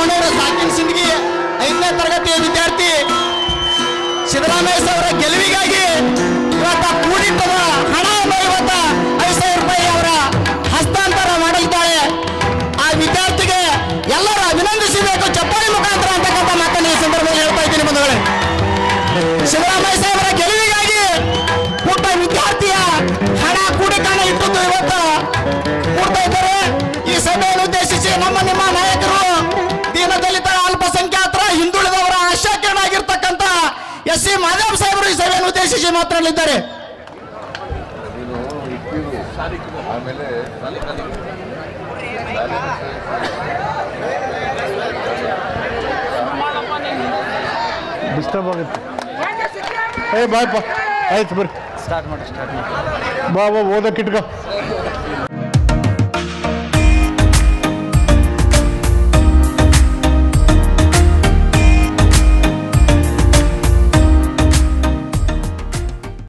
ರಾಮಣ್ಣವರ ಸಾಕಿನ ಸಿಂದಗಿ ಐದನೇ ತರಗತಿಯ ವಿದ್ಯಾರ್ಥಿ ಸಿದ್ದರಾಮಯ್ಯ ಅವರ ಗೆಲುವಿಗಾಗಿ ಇವತ್ತ ಕೂಡಿಟ್ಟದ ಹಣ ಅನ್ನು ಇವತ್ತ ಐದು ಸಾವಿರ ರೂಪಾಯಿ ಅವರ ಹಸ್ತಾಂತರ ಮಾಡಲಿದ್ದಾರೆ ಆ ವಿದ್ಯಾರ್ಥಿಗೆ ಎಲ್ಲರೂ ಅಭಿನಂದಿಸಬೇಕು ಚಪ್ಪಾಳಿ ಮುಖಾಂತರ ಅಂತಕ್ಕಂಥ ಮಾತನ್ನು ಈ ಸಂದರ್ಭದಲ್ಲಿ ಹೇಳ್ತಾ ಇದ್ದೀನಿ ಬಂಧುಗಳೇ ಸಿದ್ದರಾಮಯ್ಯ ಸಾಹೇಬರ ಗೆಲುವಿಗಾಗಿ ಪುಟ್ಟ ವಿದ್ಯಾರ್ಥಿಯ ಹಣ ಕೂಡಿಕಾಣ ಇಟ್ಟದ್ದು ಇವತ್ತು ಕೂಡ್ತಾ ಇದ್ದಾರೆ ಈ ಸಭೆಯನ್ನು ಉದ್ದೇಶಿಸಿ ನಮ್ಮ ನಿಮ್ಮ ನಾಯಕರು ದೀನದಲಿತರ ಅಲ್ಪಸಂಖ್ಯಾತರ ಹಿಂದುಳಿದವರ ಆಶಾಕಿರಣಾಗಿರ್ತಕ್ಕಂಥ ಎಸ್ ಸಿ ಮಾಧವ್ ಸಾಹೇಬರು ಈ ಸಭೆಯನ್ನು ಉದ್ದೇಶಿಸಿ ಮಾತನಾಡಲಿದ್ದಾರೆ ಆಮೇಲೆ ಡಿಸ್ಟರ್ಬ್ ಆಗುತ್ತೆ ಏ ಬಾಯಪ್ಪ ಆಯ್ತು ಬರ್ರಿ ಸ್ಟಾರ್ಟ್ ಮಾಡಿ ಸ್ಟಾರ್ಟ್ ಮಾಡಿ ಬಾ ಬಾ ಓದಕ್ಕೆ ಇಟ್ಕೋ